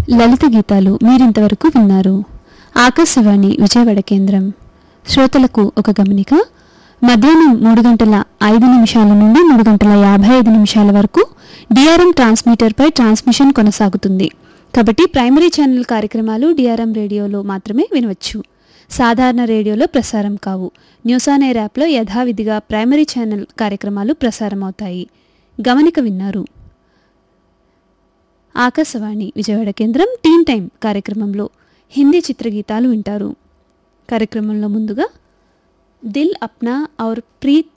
లలిత గీతాలు మీరింతవరకు విన్నారు ఆకాశవాణి విజయవాడ కేంద్రం శ్రోతలకు ఒక గమనిక మధ్యాహ్నం మూడు గంటల ఐదు నిమిషాల నుండి మూడు గంటల యాభై ఐదు నిమిషాల వరకు డిఆర్ఎం ట్రాన్స్మిటర్పై ట్రాన్స్మిషన్ కొనసాగుతుంది కాబట్టి ప్రైమరీ ఛానల్ కార్యక్రమాలు డిఆర్ఎం రేడియోలో మాత్రమే వినవచ్చు సాధారణ రేడియోలో ప్రసారం కావు న్యూస్ ఆన్ ఎయిర్ యాప్లో యథావిధిగా ప్రైమరీ ఛానల్ కార్యక్రమాలు ప్రసారం అవుతాయి గమనిక విన్నారు ఆకాశవాణి విజయవాడ కేంద్రం టీన్ టైం కార్యక్రమంలో హిందీ చిత్రగీతాలు వింటారు కార్యక్రమంలో ముందుగా దిల్ అప్నా ఔర్ ప్రీత్